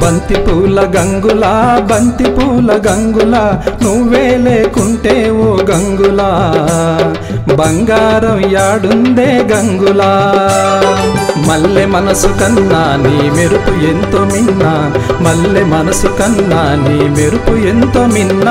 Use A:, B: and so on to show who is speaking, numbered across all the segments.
A: బంతి పూల గంగులా బంతి పూల గంగులా నువ్వే లేకుంటే ఓ గంగులా బంగారం యాడుందే గంగులా మల్లె మనసు కన్నా నీ మెరుపు ఎంతో మిన్నా మల్లె మనసు కన్నా నీ మెరుపు ఎంతో మిన్నా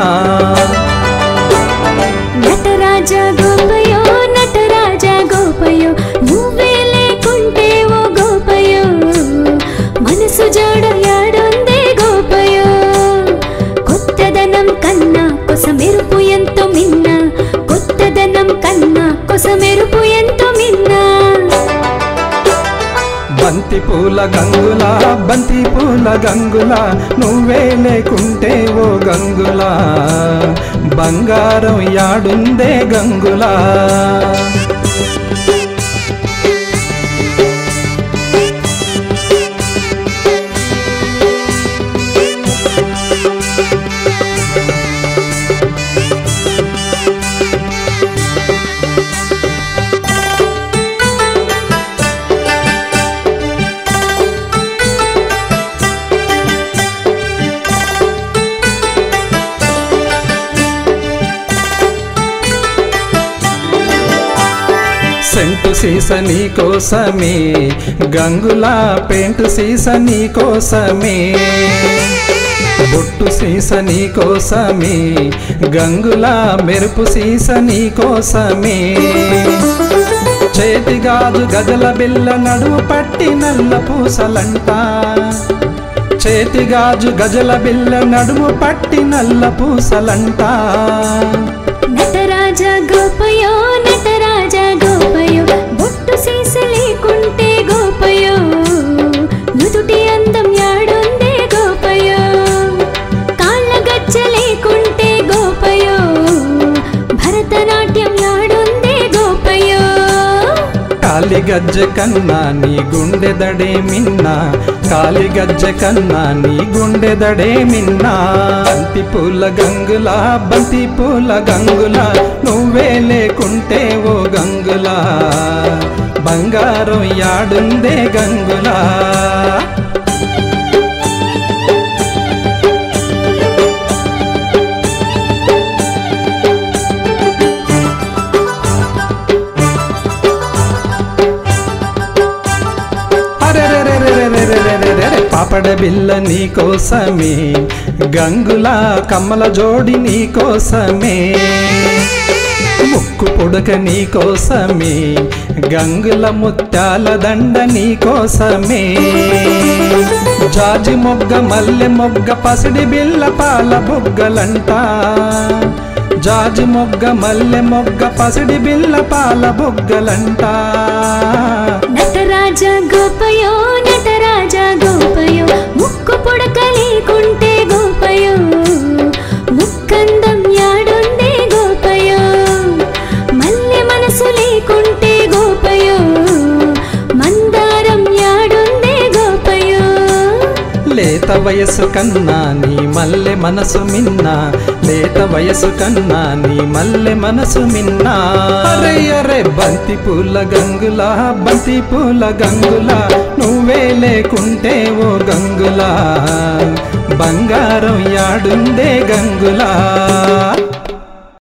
B: నటరాజ గోపయో నటరాజ గోపయో నువ్వే లేకుంటే ఓ గోపయో మనసు జోడ యాడుందే గోపయో కొత్తదనం కన్నా కొస మెరుపు ఎంతో మిన్న కొత్తదనం కన్నా కొస మెరుపు ఎంతో మిన్నా
A: బంతి పూల గంగులా బంతి పూల గంగులా నువ్వే లేకుంటే ఓ గంగులా బంగారం యాడుందే గంగులా సెంటు సీస నీ కోసమే గంగులా పెంటు సీస నీ కోసమే బొట్టు సీస నీ కోసమే గంగులా మెరుపు సీస నీ కోసమే చేతి గాజు గజల బిల్ల నడుము పట్టి నల్ల పూసలంట చేతి గాజు గజల బిల్ల నడుము పట్టి నల్ల పూసలంట
B: నటరాజ గోపయో నటరాజ గోపయో బొట్టు సీస లేకుంటే గోపయో నుదుటి అందం యాడుందే గోపయో కాళ్ళ గజ్జ లేకుంటే గోపయో భరతనాట్యం యాడుందే గోపయో
A: కాలి గజ్జె కన్నా నీ గుండె దడే మిన్నా కాలి గజ్జె కన్నా నీ గుండె దడే మిన్నా బంతి పూల గంగులా బంతి పూల గంగులా నువ్వే లేకుంటే ఓ గంగులా బంగారం యాడుందే గంగులా అరెరెరెరెరెరెరెరెరెరె, పాపడ బిల్ల నీ కోసమే గంగుల కమ్మల జోడి నీ కోసమే ముక్కు పొడక నీ కోసమే గంగుల ముత్యాల దండ నీ కోసమే జాజి మొగ్గ మల్లె మొగ్గ పసిడి బిల్ల పాల బొగ్గలంట జాజి మొగ్గ మల్లె మొగ్గ పసిడి బిల్ల పాల బొగ్గలంట
B: నటరాజ గోపయో నటరాజ గోపయో ముక్కు పుడక లేకుంటే గోపయో ముక్కందం యాడుందే గోపయో మల్లె మనసు లేకుంటే గోపయో మందారం యాడుందే గోపయో
A: లేత వయసు కన్నా నీ మల్లె మనసు మిన్నా లేత వయసు కన్నా నీ మల్లె మనసు మిన్నా అరే అరే బంతి పూల గంగులా బంతి పూల గంగులా నువ్వే లేకుంటే ఓ గంగులా బంగారం యాడుందే గంగులా